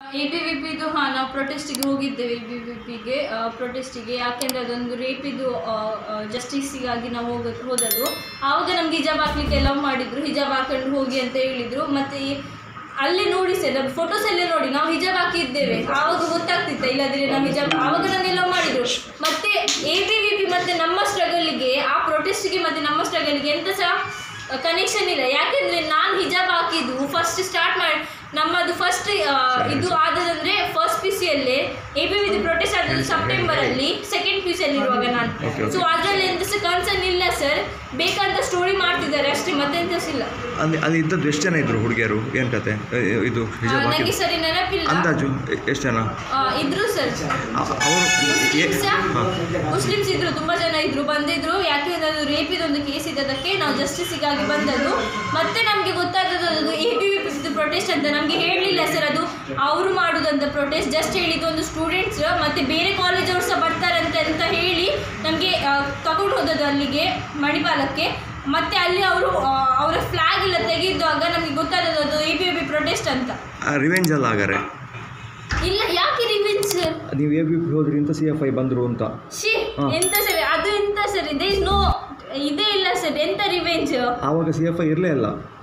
A B V ಪಿದು ಹಾಂ ನಾವು ಪ್ರೊಟೆಸ್ಟಿಗೆ ಹೋಗಿದ್ದೇವೆ ಎ ಬಿ ವಿ ಪಿಗೆ ಪ್ರೊಟೆಸ್ಟಿಗೆ ಯಾಕೆಂದರೆ ಅದೊಂದು ರೇಪಿದು ಜಸ್ಟಿಸಿಗಾಗಿ ನಾವು ಹೋಗ ಹೋದದ್ದು ಆವಾಗ ನಮ್ಗೆ ಹಿಜಾಬ್ ಹಾಕ್ಲಿಕ್ಕೆ ಎಲ್ಲ ಮಾಡಿದ್ರು ಹಿಜಾಬ್ ಹಾಕೊಂಡು ಹೋಗಿ ಅಂತ ಹೇಳಿದರು ಮತ್ತು ಅಲ್ಲೇ ನೋಡಿ ಸರ್ ನಮ್ಮ ಫೋಟೋಸ್ ಅಲ್ಲೇ ನೋಡಿ ನಾವು ಹಿಜಾಬ್ ಹಾಕಿದ್ದೇವೆ ಆವಾಗ ಗೊತ್ತಾಗ್ತಿತ್ತ ಇಲ್ಲದ್ರೆ ನಾವು ಹಿಜಾಬ್ ಆವಾಗ ನನ್ನೆಲ್ಲ ಮಾಡಿದ್ರು ಮತ್ತೆ ಎ ಬಿ ವಿ ಪಿ ಮತ್ತು ನಮ್ಮ ಸ್ಟ್ರಗಲ್ಗೆ ಆ ಪ್ರೊಟೆಸ್ಟ್ಗೆ ಮತ್ತು ನಮ್ಮ ಸ್ಟ್ರಗಲ್ಗೆ ಎಂತ ಸಹ ಕನೆಕ್ಷನ್ ಇಲ್ಲ ಯಾಕೆಂದರೆ ನಾನು ಹಿಜಾಬ್ ಹಾಕಿದ್ದು ಫಸ್ಟ್ ಸ್ಟಾರ್ಟ್ ಮಾಡಿ ನಮ್ಮದು ಫಸ್ಟ್ ಇದು ಆದದಂದ್ರೆ ಫಸ್ಟ್ ಪಿ ಸಿಯಲ್ಲೇ ಎ ಬಿ ವಿಧಿ ಪ್ರೊಟೆಸ್ಟ್ ಆದದ್ದು ಸೆಪ್ಟೆಂಬರಲ್ಲಿ ಸೆಕೆಂಡ್ ಪಿ ಸಿಯಲ್ಲಿ ಇರುವಾಗ ನಾನು Okay, okay. ಸೊ ಅದರಲ್ಲಿ ಎಂತ ಸಹ ಕನ್ಸರ್ನ್ ಇಲ್ಲ ಸರ್ ಬೇಕಂತ ಸ್ಟೋರಿ ಮಾಡ್ತಿದ್ದಾರೆ ಅಷ್ಟೇ ಮತ್ತೆಂತ ಸಹ ಇಲ್ಲ ಅಲ್ಲಿ ಅಲ್ಲಿ ಇದ್ದದ್ದು ಎಷ್ಟು ಜನ ಇದ್ರು ಹುಡುಗಿಯರು ಏನು ಕತೆ ಎ- ಎ- ಇದು ಹಿಜಾಬ್ ನನಗೆ ಹಾಕಿ ಸರಿ ನೆನಪಿಲ್ಲ ಅಂದಾಜು ಎ- ಎಷ್ಟು ಜನ ಆ, ಇದ್ರು ಸರ್ ಅ- ಅವರು ಮುಸ್ಲಿಮ್ಸ್ ಹಾಂ ಮುಸ್ಲಿಮ್ಸ್ ಇದ್ರು ತುಂಬಾ ಜನ ಇದ್ರು ಬಂದಿದ್ರು ಯಾಕೆಂದ್ರೆ ಅದು ರೇಪಿದೊಂದು ಕೇಸ್ ಇದ್ದದಕ್ಕೆ ನಾವು ಜಸ್ಟಿಸಿಗಾಗಿ ಬಂದದ್ದು ಮತ್ತೆ ನಮಗೆ ಗೊತ್ತಾದದ್ದು ಅದು ಎ ಬಿ ವಿ ಪ್ರೊಟೆಸ್ಟ್ ಅಂತ ನಮಗೆ ಹೇಳಲಿಲ್ಲ ಸರ್ ಅದು ಅವರು ಮಾಡುದಂತ ಪ್ರೊಟೆಸ್ಟ್ ಜಸ್ಟ್ ಹೇಳಿದ್ದು ಒಂದು ಸ್ಟೂಡೆಂಟ್ಸ್ ಮತ್ತೆ ಬೇರೆ ಕಾಲೇಜ್ ಅವ್ರು ಸಹ ಬರ್ತಾರಂತೆ ಅಂತ ಹೇಳಿ ನಮಗೆ ತಗೊಂಡು ಹೋದದ್ದು ಅಲ್ಲಿಗೆ ಮಣಿಪಾಲಕ್ಕೆ ಮತ್ತೆ ಅಲ್ಲಿ ಅವರು ಅವರ ಫ್ಲಾಗ್ ಎಲ್ಲ ತೆಗೆದಾಗ ನಮಗೆ ಗೊತ್ತಾದದ್ದು ಅದು ಎ ಬಿ ವಿ ಪ್ರೊಟೆಸ್ಟ್ ಅಂತ ರಿವೆಂಜ್ ಅಲ್ಲ ಹಾಗಾರೆ ಇಲ್ಲ ಯಾಕೆ ರಿವೆಂಜ್ ಸರ್ ನೀವು ಎ ಬಿ ಪಿ ಹೋದ್ರಿ ಅಂತ ಸಿ ಎಫ್ ಐ ಬಂದರು ಅಂತ ಶಿ ಹಾ. ಎಂತ ಸರ್ ಅದು ಎಂತ ಸರ್ ದೇ ಇಸ್ ನೋ ಇದೇ ಇಲ್ಲ ಸರ್ ಎಂತ ರಿವೆಂಜ್ ಆವಾಗ ಸಿ ಎಫ್ ಐ ಇರಲೇ ಇಲ್ಲ